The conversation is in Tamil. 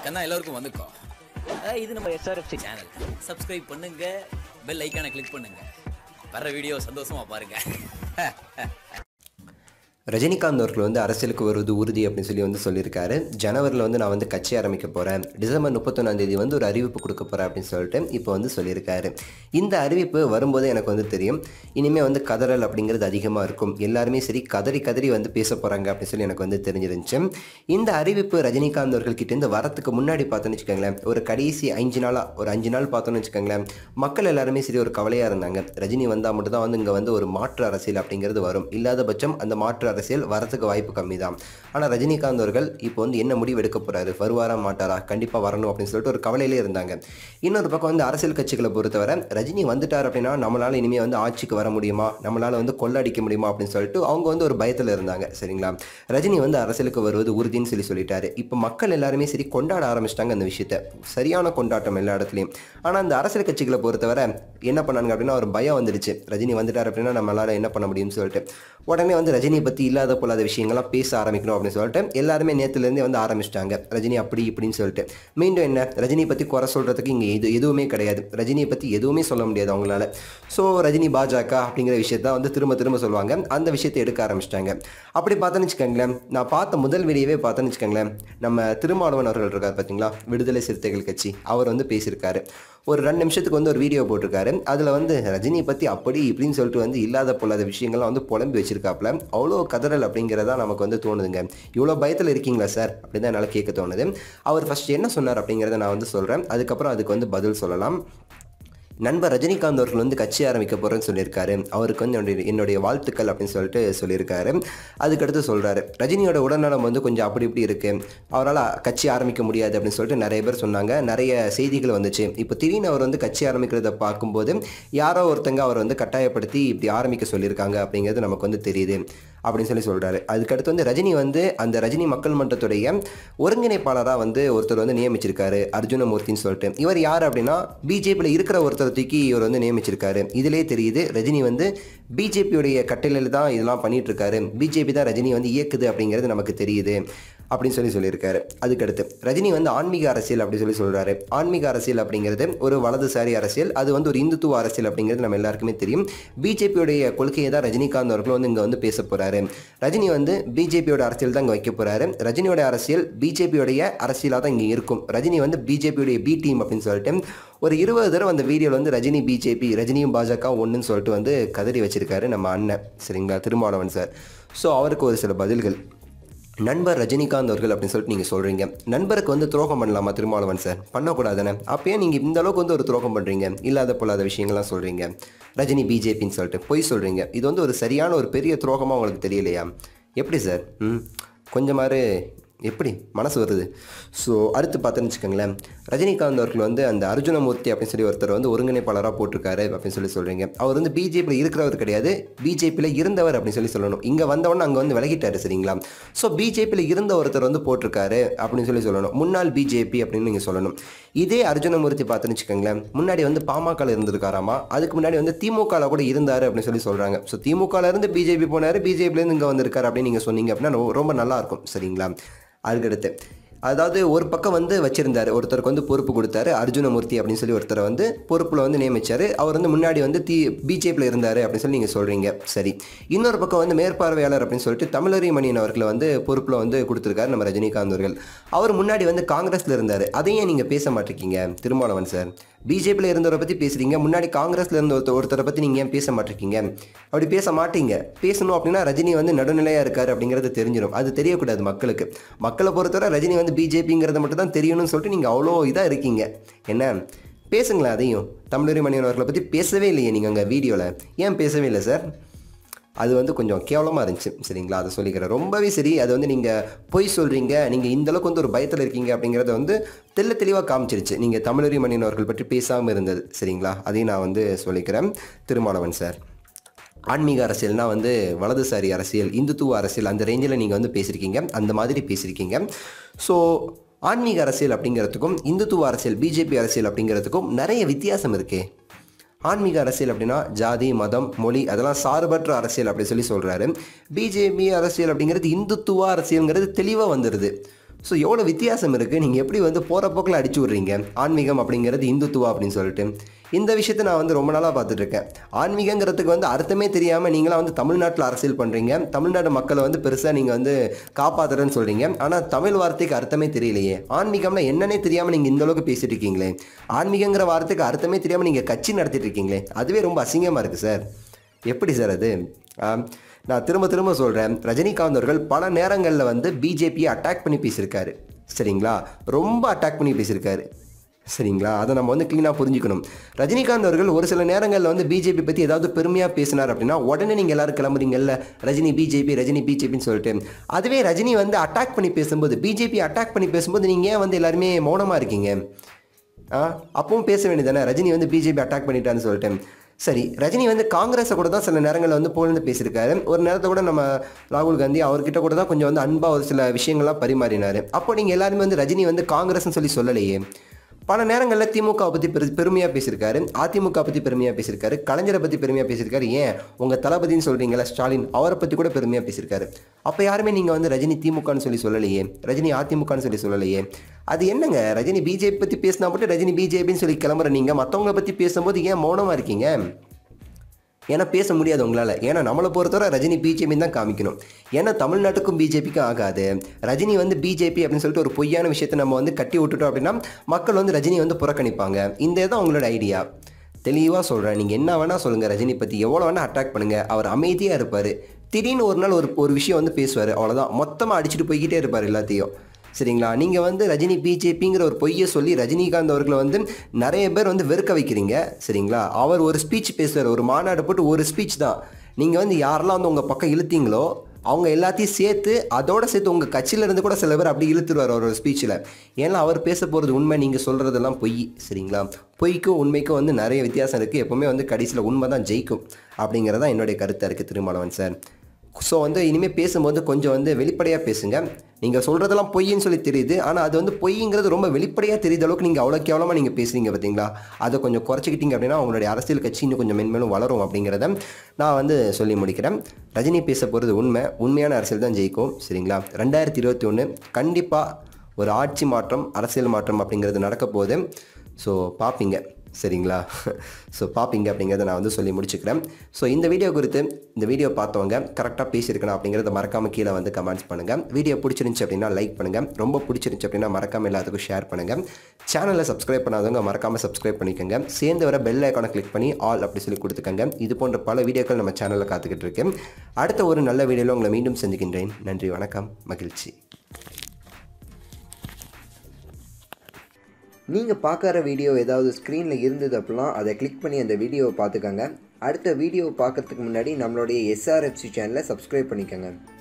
கண்ணா எல்லாருக்கும் வந்துக்கோ அஹ் இது நம்ம எஸ்ஆர்எஃப்சி சேனல் சப்ஸ்கிரைப் பண்ணுங்க பெல் ஐக்கானை கிளிக் பண்ணுங்க வர்ற வீடியோ சந்தோஷமா பாருங்க ரஜினிகாந்த் அவர்கள் வந்து அரசியலுக்கு வருவது உறுதி அப்படின்னு சொல்லி வந்து சொல்லியிருக்காரு ஜனவரியில் வந்து நான் வந்து கட்சி ஆரம்பிக்க போகிறேன் டிசம்பர் முப்பத்தொன்னாம் தேதி வந்து ஒரு அறிவிப்பு கொடுக்க போகிறேன் அப்படின்னு சொல்லிட்டு இப்போ வந்து சொல்லியிருக்காரு இந்த அறிவிப்பு வரும்போது எனக்கு வந்து தெரியும் இனிமேல் வந்து கதறல் அப்படிங்கிறது அதிகமாக இருக்கும் எல்லாருமே சரி கதறி கதறி வந்து பேச போகிறாங்க அப்படின்னு சொல்லி எனக்கு வந்து தெரிஞ்சிருந்துச்சு இந்த அறிவிப்பு ரஜினிகாந்த் அவர்கள் கிட்டேருந்து வரத்துக்கு முன்னாடி பார்த்தோன்னு வச்சுக்கோங்களேன் ஒரு கடைசி அஞ்சு நாளாக ஒரு அஞ்சு நாள் பார்த்தோன்னு வச்சுக்கோங்களேன் மக்கள் எல்லாருமே சரி ஒரு கவலையாக இருந்தாங்க ரஜினி வந்தால் மட்டும் தான் வந்து இங்கே வந்து ஒரு மாற்று அரசியல் அப்படிங்கிறது வரும் இல்லாத பட்சம் அந்த மாற்று அரசியல் வரத்துக்கு வாய்ப்பு கம்மி தான் ஆனால் ரஜினிகாந்த் அவர்கள் இப்போ வந்து என்ன முடிவு எடுக்க போகிறாரு வருவாரா மாட்டாரா கண்டிப்பாக வரணும் அப்படின்னு சொல்லிட்டு ஒரு கவலையிலே இருந்தாங்க இன்னொரு பக்கம் வந்து அரசியல் கட்சிகளை பொறுத்தவரை ரஜினி வந்துட்டார் அப்படின்னா நம்மளால் இனிமேல் வந்து ஆட்சிக்கு வர முடியுமா நம்மளால் வந்து கொள்ளடிக்க முடியுமா அப்படின்னு சொல்லிட்டு அவங்க வந்து ஒரு பயத்தில் இருந்தாங்க சரிங்களா ரஜினி வந்து அரசியலுக்கு வருவது உறுதின்னு சொல்லி சொல்லிட்டாரு இப்போ மக்கள் எல்லாருமே சரி கொண்டாட ஆரம்பிச்சிட்டாங்க அந்த விஷயத்த சரியான கொண்டாட்டம் எல்லா இடத்துலையும் ஆனால் அந்த அரசியல் கட்சிகளை பொறுத்தவரை என்ன பண்ணாங்க அப்படின்னா ஒரு பயம் வந்துடுச்சு ரஜினி வந்துட்டார் அப்படின்னா நம்மளால என்ன பண்ண முடியும்னு சொல்லிட்டு உடனே வந்து ரஜினி பற்றி இல்லாத போலாத விஷயங்கள்லாம் பேச ஆரம்பிக்கணும் அப்படின்னு சொல்லிட்டு எல்லாருமே நேற்றுலேருந்தே வந்து ஆரம்பிச்சிட்டாங்க ரஜினி அப்படி இப்படின்னு சொல்லிட்டு மீண்டும் என்ன ரஜினி பற்றி குறை சொல்கிறதுக்கு இங்கே எது எதுவுமே கிடையாது ரஜினியை பற்றி எதுவுமே சொல்ல முடியாது அவங்களால ஸோ ரஜினி பாஜக அப்படிங்கிற விஷயத்த வந்து திரும்ப திரும்ப சொல்லுவாங்க அந்த விஷயத்தை எடுக்க ஆரம்பிச்சிட்டாங்க அப்படி பார்த்தோன்னு வச்சுக்கோங்களேன் நான் பார்த்த முதல் வீடியோவே பார்த்தோன்னு வச்சுக்கோங்களேன் நம்ம திருமாவளவன் அவர்கள் இருக்கார் பார்த்தீங்களா விடுதலை சிறுத்தைகள் கட்சி அவர் வந்து பேசியிருக்காரு ஒரு ரெண்டு நிமிஷத்துக்கு வந்து ஒரு வீடியோ போட்டிருக்காரு அதில் வந்து ரஜினியை பற்றி அப்படி இப்படின்னு சொல்லிட்டு வந்து இல்லாத பொல்லாத விஷயங்கள்லாம் வந்து புலம்பி வச்சிருக்காப்புல அவ்வளோ கதறல் அப்படிங்கிறதா நமக்கு வந்து தோணுதுங்க இவ்வளோ பயத்தில் இருக்கீங்களா சார் அப்படி தான் என்னால் கேட்க தோணுது அவர் ஃபர்ஸ்ட் என்ன சொன்னார் அப்படிங்கிறத நான் வந்து சொல்கிறேன் அதுக்கப்புறம் அதுக்கு வந்து பதில் சொல்லலாம் நண்பர் ரஜினிகாந்த் அவர்கள் வந்து கட்சி ஆரம்பிக்க போகிறேன்னு சொல்லியிருக்காரு அவருக்கு வந்து என்னுடைய என்னுடைய வாழ்த்துக்கள் அப்படின்னு சொல்லிட்டு சொல்லியிருக்காரு அதுக்கடுத்து சொல்கிறாரு ரஜினியோட உடல்நலம் வந்து கொஞ்சம் அப்படி இப்படி இருக்குது அவரால் கட்சி ஆரம்பிக்க முடியாது அப்படின்னு சொல்லிட்டு நிறைய பேர் சொன்னாங்க நிறைய செய்திகள் வந்துச்சு இப்போ திடீர்னு அவர் வந்து கட்சி ஆரம்பிக்கிறத பார்க்கும்போது யாரோ ஒருத்தங்க அவர் வந்து கட்டாயப்படுத்தி இப்படி ஆரம்பிக்க சொல்லியிருக்காங்க அப்படிங்கிறது நமக்கு வந்து தெரியுது அப்படின்னு சொல்லி சொல்கிறாரு அதுக்கடுத்து வந்து ரஜினி வந்து அந்த ரஜினி மக்கள் மன்றத்துடைய ஒருங்கிணைப்பாளராக வந்து ஒருத்தர் வந்து நியமிச்சிருக்காரு அர்ஜுனமூர்த்தின்னு சொல்லிட்டு இவர் யார் அப்படின்னா பிஜேபியில் இருக்கிற ஒருத்தர் தூக்கி இவர் வந்து நியமிச்சிருக்காரு இதிலே தெரியுது ரஜினி வந்து பிஜேபியுடைய கட்டளையில் தான் இதெல்லாம் பண்ணிட்டு இருக்காரு பிஜேபி தான் ரஜினி வந்து இயக்குது அப்படிங்கிறது நமக்கு தெரியுது அப்படின்னு சொல்லி சொல்லியிருக்காரு அதுக்கடுத்து ரஜினி வந்து ஆன்மீக அரசியல் அப்படி சொல்லி சொல்கிறாரு ஆன்மீக அரசியல் அப்படிங்கிறது ஒரு வலதுசாரி அரசியல் அது வந்து ஒரு இந்துத்துவ அரசியல் அப்படிங்கிறது நம்ம எல்லாருக்குமே தெரியும் பிஜேபியுடைய கொள்கையை தான் ரஜினிகாந்த் அவர்கள் வந்து இங்கே வந்து பேச போகிறாரு ரஜினி வந்து பிஜேபியோட அரசியல் தான் இங்கே வைக்க போகிறாரு ரஜினியோட அரசியல் பிஜேபியோடைய அரசியலாக தான் இங்கே இருக்கும் ரஜினி வந்து பிஜேபியோடைய பி டீம் அப்படின்னு சொல்லிட்டு ஒரு இருபது தடவை அந்த வீடியோவில் வந்து ரஜினி பிஜேபி ரஜினியும் பாஜக ஒன்றுன்னு சொல்லிட்டு வந்து கதறி வச்சிருக்காரு நம்ம அண்ணன் சரிங்களா திருமாவளவன் சார் ஸோ அவருக்கு ஒரு சில பதில்கள் நண்பர் ரஜினிகாந்த் அவர்கள் அப்படின்னு சொல்லிட்டு நீங்கள் சொல்கிறீங்க நண்பருக்கு வந்து துரோகம் பண்ணலாமா திருமாவளவன் சார் பண்ணக்கூடாதானே அப்பயே நீங்கள் இந்த அளவுக்கு வந்து ஒரு துரோகம் பண்ணுறீங்க இல்லாத பொல்லாத விஷயங்கள்லாம் சொல்கிறீங்க ரஜினி பிஜேபின்னு சொல்லிட்டு பொய் சொல்கிறீங்க இது வந்து ஒரு சரியான ஒரு பெரிய துரோகமாக உங்களுக்கு தெரியலையா எப்படி சார் ம் கொஞ்சமாரு எப்படி மனசு வருது ஸோ அடுத்து பார்த்தோன்னு வச்சுக்கோங்களேன் ரஜினிகாந்த் அவர்கள் வந்து அந்த அர்ஜுனமூர்த்தி அப்படின்னு சொல்லி ஒருத்தர் வந்து ஒருங்கிணைப்பாளராக போட்டிருக்காரு அப்படின்னு சொல்லி சொல்கிறீங்க அவர் வந்து பிஜேபியில் இருக்கிறவர் கிடையாது பிஜேபியில் இருந்தவர் அப்படின்னு சொல்லி சொல்லணும் இங்கே வந்தவொடனே அங்கே வந்து விலகிட்டாரு சரிங்களா ஸோ பிஜேபியில் இருந்த ஒருத்தர் வந்து போட்டிருக்காரு அப்படின்னு சொல்லி சொல்லணும் முன்னாள் பிஜேபி அப்படின்னு நீங்கள் சொல்லணும் இதே அர்ஜுனமூர்த்தி பார்த்துன்னு வச்சுக்கோங்களேன் முன்னாடி வந்து பாமகவில் இருந்திருக்காராமா அதுக்கு முன்னாடி வந்து திமுகவில் கூட இருந்தார் அப்படின்னு சொல்லி சொல்கிறாங்க ஸோ திமுகவில் இருந்து பிஜேபி போனார் பிஜேபிலேருந்து இங்கே வந்திருக்காரு அப்படின்னு நீங்கள் சொன்னீங்க அப்படின்னா ரொம்ப- ரொம்ப நல்லா இருக்கும் சரிங்களா அதுக்கடுத்து அதாவது ஒரு பக்கம் வந்து வச்சிருந்தாரு ஒருத்தருக்கு வந்து பொறுப்பு கொடுத்தாரு அர்ஜுனமூர்த்தி அப்படின்னு சொல்லி ஒருத்தரை வந்து பொறுப்பில் வந்து நியமிச்சாரு அவர் வந்து முன்னாடி வந்து தி பிஜேபியில் இருந்தார் அப்படின்னு சொல்லி நீங்கள் சொல்கிறீங்க சரி இன்னொரு பக்கம் வந்து மேற்பார்வையாளர் அப்படின்னு சொல்லிட்டு தமிழறி மணியன் அவர்களை வந்து பொறுப்பில் வந்து கொடுத்துருக்காரு நம்ம ரஜினிகாந்த் அவர்கள் அவர் முன்னாடி வந்து காங்கிரஸில் இருந்தார் அதையும் நீங்கள் பேச மாட்டிருக்கீங்க திருமாவளவன் சார் பிஜேபியில் இருந்தவரை பற்றி பேசுகிறீங்க முன்னாடி காங்கிரஸில் இருந்த ஒருத்தர் ஒருத்தரை பற்றி நீங்கள் ஏன் பேச மாட்டிருக்கீங்க அப்படி பேச மாட்டீங்க பேசணும் அப்படின்னா ரஜினி வந்து நடுநிலையாக இருக்கார் அப்படிங்கிறது தெரிஞ்சிடும் அது தெரியக்கூடாது மக்களுக்கு மக்களை பொறுத்தவரை ரஜினி வந்து பிஜேபிங்கிறத மட்டும் தான் தெரியணும்னு சொல்லிட்டு நீங்கள் அவ்வளோ இதாக இருக்கீங்க என்ன பேசுங்களேன் அதையும் தமிழறி மணியன் அவர்களை பற்றி பேசவே இல்லையே நீங்கள் அங்கே வீடியோவில் ஏன் பேசவே இல்லை சார் அது வந்து கொஞ்சம் கேவலமாக இருந்துச்சு சரிங்களா அதை சொல்லிக்கிறேன் ரொம்பவே சரி அது வந்து நீங்கள் பொய் சொல்கிறீங்க நீங்கள் இந்த அளவுக்கு வந்து ஒரு பயத்தில் இருக்கீங்க அப்படிங்கிறத வந்து தெள்ள தெளிவாக காமிச்சிருச்சு நீங்கள் தமிழறி மணியன் அவர்கள் பற்றி பேசாமல் இருந்தது சரிங்களா அதையும் நான் வந்து சொல்லிக்கிறேன் திருமாவளவன் சார் ஆன்மீக அரசியல்னா வந்து வலதுசாரி அரசியல் இந்துத்துவ அரசியல் அந்த ரேஞ்சில் நீங்கள் வந்து பேசியிருக்கீங்க அந்த மாதிரி பேசியிருக்கீங்க ஸோ ஆன்மீக அரசியல் அப்படிங்கிறதுக்கும் இந்துத்துவ அரசியல் பிஜேபி அரசியல் அப்படிங்கிறதுக்கும் நிறைய வித்தியாசம் இருக்கே ஆன்மீக அரசியல் அப்படின்னா ஜாதி மதம் மொழி அதெல்லாம் சார்பற்ற அரசியல் அப்படி சொல்லி சொல்கிறாரு பிஜேபி அரசியல் அப்படிங்கிறது இந்துத்துவ அரசியல்ங்கிறது தெளிவாக வந்துடுது ஸோ எவ்வளோ வித்தியாசம் இருக்குது நீங்கள் எப்படி வந்து போகிற போக்கில் அடிச்சு விட்றீங்க ஆன்மீகம் அப்படிங்கிறது இந்துத்துவா அப்படின்னு சொல்லிட்டு இந்த விஷயத்தை நான் வந்து ரொம்ப நாளாக பார்த்துட்டு இருக்கேன் ஆன்மீகங்கிறதுக்கு வந்து அர்த்தமே தெரியாமல் நீங்களாம் வந்து தமிழ்நாட்டில் அரசியல் பண்ணுறீங்க தமிழ்நாடு மக்களை வந்து பெருசாக நீங்கள் வந்து காப்பாற்றுறேன்னு சொல்கிறீங்க ஆனால் தமிழ் வார்த்தைக்கு அர்த்தமே தெரியலையே ஆன்மீகம்னா என்னன்னே தெரியாமல் நீங்கள் இந்த அளவுக்கு பேசிட்டு இருக்கீங்களே ஆன்மீகங்கிற வார்த்தைக்கு அர்த்தமே தெரியாமல் நீங்கள் கட்சி நடத்திட்டு இருக்கீங்களே அதுவே ரொம்ப அசிங்கமாக இருக்குது சார் எப்படி சார் அது ஆம், நான் திரும்ப திரும்ப சொல்கிறேன் ரஜினிகாந்த் அவர்கள் பல நேரங்களில் வந்து பிஜேபியை அட்டாக் பண்ணி பேசியிருக்காரு சரிங்களா ரொம்ப அட்டாக் பண்ணி பேசியிருக்காரு சரிங்களா அதை நம்ம வந்து க்ளீனாக புரிஞ்சுக்கணும் ரஜினிகாந்த் அவர்கள் ஒரு சில நேரங்களில் வந்து பிஜேபி பற்றி ஏதாவது பெருமையாக பேசினார் அப்படின்னா உடனே நீங்கள் எல்லாரும் கிளம்புறீங்கல்ல ரஜினி பிஜேபி ரஜினி பிஜேபின்னு சொல்லிட்டு அதுவே ரஜினி வந்து அட்டாக் பண்ணி பேசும்போது பிஜேபி அட்டாக் பண்ணி பேசும்போது நீங்கள் ஏன் வந்து எல்லாருமே மௌனமாக இருக்கீங்க ஆ அப்பவும் பேச வேண்டியதானே ரஜினி வந்து பிஜேபி அட்டாக் பண்ணிட்டான்னு சொல்லிட்டு சரி ரஜினி வந்து காங்கிரஸை கூட தான் சில நேரங்களில் வந்து புகழ்ந்து பேசியிருக்காரு ஒரு நேரத்தை கூட நம்ம ராகுல் காந்தி அவர்கிட்ட கூட தான் கொஞ்சம் வந்து அன்பாக ஒரு சில விஷயங்கள்லாம் பரிமாறினார் அப்போ நீங்கள் எல்லாருமே வந்து ரஜினி வந்து காங்கிரஸ்னு சொல்லி சொல்லலையே பல நேரங்களில் திமுக பற்றி பெரு பெருமையாக பேசியிருக்காரு அதிமுக பற்றி பெருமையாக பேசியிருக்காரு கலைஞரை பற்றி பெருமையாக பேசியிருக்காரு ஏன் உங்கள் தளபதின்னு சொல்கிறீங்களா ஸ்டாலின் அவரை பற்றி கூட பெருமையாக பேசியிருக்காரு அப்போ யாருமே நீங்கள் வந்து ரஜினி திமுகன்னு சொல்லி சொல்லலையே ரஜினி அதிமுகன்னு சொல்லி சொல்லலையே அது என்னங்க ரஜினி பிஜேபி பற்றி பேசினா மட்டும் ரஜினி பிஜேபின்னு சொல்லி கிளம்புற நீங்கள் மற்றவங்கள பற்றி பேசும்போது ஏன் மௌனமாக இருக்கீங்க ஏன்னா பேச முடியாது உங்களால் ஏன்னா நம்மளை பொறுத்தவரை ரஜினி பிஜேபி தான் காமிக்கணும் ஏன்னா தமிழ்நாட்டுக்கும் பிஜேபிக்கும் ஆகாது ரஜினி வந்து பிஜேபி அப்படின்னு சொல்லிட்டு ஒரு பொய்யான விஷயத்தை நம்ம வந்து கட்டி விட்டுட்டோம் அப்படின்னா மக்கள் வந்து ரஜினி வந்து புறக்கணிப்பாங்க இந்த தான் உங்களோட ஐடியா தெளிவாக சொல்கிறேன் நீங்கள் என்ன வேணால் சொல்லுங்கள் ரஜினி பற்றி எவ்வளோ வேணால் அட்டாக் பண்ணுங்கள் அவர் அமைதியாக இருப்பார் திடீர்னு ஒரு நாள் ஒரு ஒரு விஷயம் வந்து பேசுவார் அவ்வளோதான் மொத்தமாக அடிச்சுட்டு போய்கிட்டே இருப்பார் எல்லாத்தையும் சரிங்களா நீங்கள் வந்து ரஜினி பிஜேபிங்கிற ஒரு பொய்யை சொல்லி ரஜினிகாந்த் அவர்களை வந்து நிறைய பேர் வந்து வெறுக்க வைக்கிறீங்க சரிங்களா அவர் ஒரு ஸ்பீச் பேசுவார் ஒரு மாநாடு போட்டு ஒரு ஸ்பீச் தான் நீங்கள் வந்து யாரெல்லாம் வந்து உங்கள் பக்கம் இழுத்தீங்களோ அவங்க எல்லாத்தையும் சேர்த்து அதோட சேர்த்து உங்கள் கட்சியிலேருந்து கூட சில பேர் அப்படி இழுத்துருவார் அவரோட ஸ்பீச்சில் ஏன்னா அவர் பேச போகிறது உண்மை நீங்கள் சொல்கிறதெல்லாம் பொய் சரிங்களா பொய்க்கும் உண்மைக்கும் வந்து நிறைய வித்தியாசம் இருக்குது எப்போவுமே வந்து கடைசியில் உண்மை தான் ஜெயிக்கும் அப்படிங்கிறதான் என்னுடைய கருத்தாக இருக்குது திருமாவளவன் சார் ஸோ வந்து இனிமேல் பேசும்போது கொஞ்சம் வந்து வெளிப்படையாக பேசுங்க நீங்கள் சொல்கிறதெல்லாம் பொய்ன்னு சொல்லி தெரியுது ஆனால் அது வந்து பொய்ங்கிறது ரொம்ப வெளிப்படையாக தெரியுத அளவுக்கு நீங்கள் அவ்வளோ கேவலமாக நீங்கள் பேசுறீங்க பார்த்தீங்களா அதை கொஞ்சம் குறைச்சிக்கிட்டீங்க அப்படின்னா உங்களுடைய அரசியல் கட்சி இன்னும் கொஞ்சம் மென்மேலும் வளரும் அப்படிங்கிறத நான் வந்து சொல்லி முடிக்கிறேன் ரஜினி பேச போகிறது உண்மை உண்மையான அரசியல் தான் ஜெயிக்கும் சரிங்களா ரெண்டாயிரத்தி இருபத்தி ஒன்று கண்டிப்பாக ஒரு ஆட்சி மாற்றம் அரசியல் மாற்றம் அப்படிங்கிறது நடக்க போகுது ஸோ பார்ப்பீங்க சரிங்களா ஸோ பார்ப்பீங்க அப்படிங்கிறத நான் வந்து சொல்லி முடிச்சுக்கிறேன் ஸோ இந்த வீடியோ குறித்து இந்த வீடியோ பார்த்தவங்க கரெக்டாக பேசியிருக்கணும் அப்படிங்கிறத மறக்காமல் கீழே வந்து கமெண்ட்ஸ் பண்ணுங்கள் வீடியோ பிடிச்சிருந்துச்சி அப்படின்னா லைக் பண்ணுங்கள் ரொம்ப பிடிச்சிருந்துச்சி அப்படின்னா மறக்காமல் எல்லாத்துக்கும் ஷேர் பண்ணுங்கள் சேனலை சப்ஸ்கிரைப் பண்ணாதவங்க மறக்காமல் சப்ஸ்கிரைப் பண்ணிக்கோங்க சேர்ந்து வர பெல் ஐக்கானை கிளிக் பண்ணி ஆல் அப்படி சொல்லி கொடுத்துக்கோங்க இது போன்ற பல வீடியோக்கள் நம்ம சேனலில் காத்துக்கிட்டு இருக்கு அடுத்த ஒரு நல்ல வீடியோவில் உங்களை மீண்டும் சந்திக்கின்றேன் நன்றி வணக்கம் மகிழ்ச்சி நீங்கள் பார்க்குற வீடியோ ஏதாவது ஸ்க்ரீனில் இருந்தது அப்படின்னா அதை கிளிக் பண்ணி அந்த வீடியோவை பார்த்துக்கோங்க அடுத்த வீடியோ பார்க்கறதுக்கு முன்னாடி நம்மளுடைய எஸ்ஆர்எஃப்சி சேனலை சப்ஸ்கிரைப் பண்ணிக்கோங்க